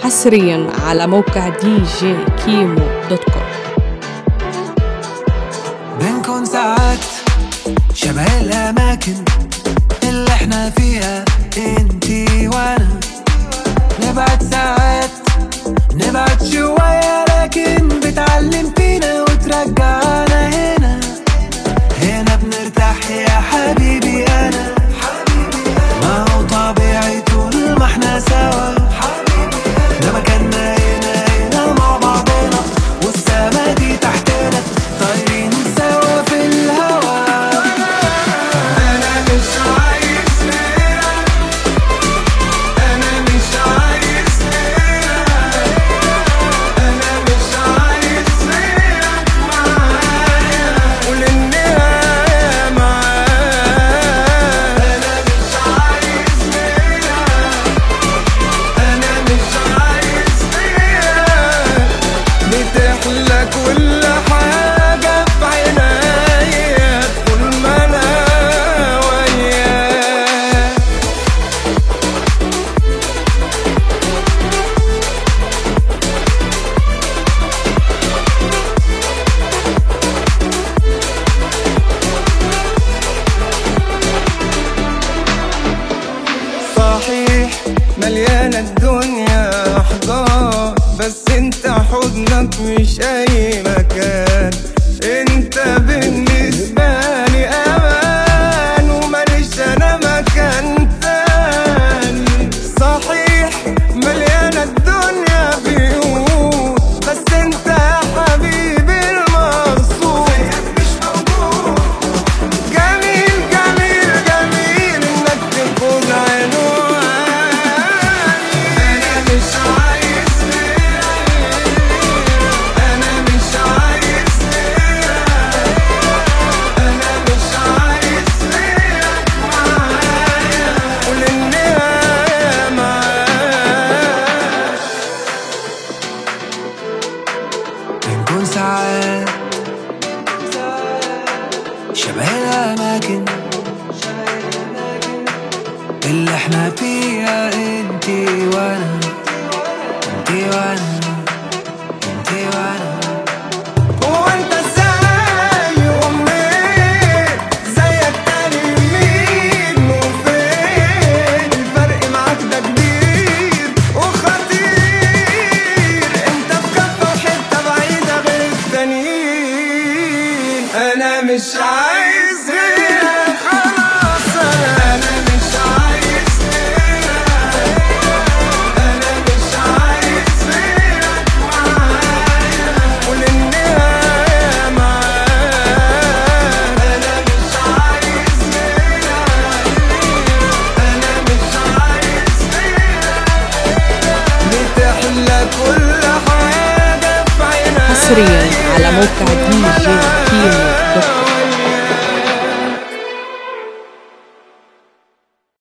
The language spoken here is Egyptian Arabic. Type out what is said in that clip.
حصريا على موقع دي جي كيمو دوت كوم بنكون ساعات شبه الأماكن اللي احنا فيها انتي وانا نبعد ساعات نبعد شوية لكن بتعلم فينا وترجعنا هنا هنا بنرتاح يا حبيبي أنا ما هو طبيعي طول ما احنا سوا ده مكاننا هنا هنا مع بعضنا والسما دي تحتنا طايرين سوا في الهوا انا مش عايز غيرك انا مش عايز غيرك انا مش عايز غيرك معايا وللنهاية معايا انا مش عايز غيرك انا مش عايز غيرك بتحلى كل حاجة في عينيا طول ما انا وياك صحيح مليانة الدنيا أحضان بس انت حضنك مش أي مكان انت بالنسبة لي أمان وماليش أنا مكان تاني صحيح مليانة الدنيا بيوت بس انت يا حبيبي المقصود مش موجود جميل جميل جميل انك تكون عنواني انا مش عايز غيرك انا مش عايز غيرك انا مش عايز غيرك معايا وللنهاية معاك بنكون ساعات شبه الأماكن اللي احنا فيها انتي وانا انتي وانا انتي وانا هو انت ازاي ومنين زيك تاني مين وفين الفرق معاك ده كبير وخطير انت في كفة وحتة بعيدة غير التانيين انا مش عايز غيرك خلاص انا انا مش عايز غيرك انا مش عايز غيرك معايا وللنهاية معاك أنا مش عايز غيرك أنا مش عايز غيرك بتحلى كل حاجة في عينيا حصريا على موقع دي جي كيمو دوت كوم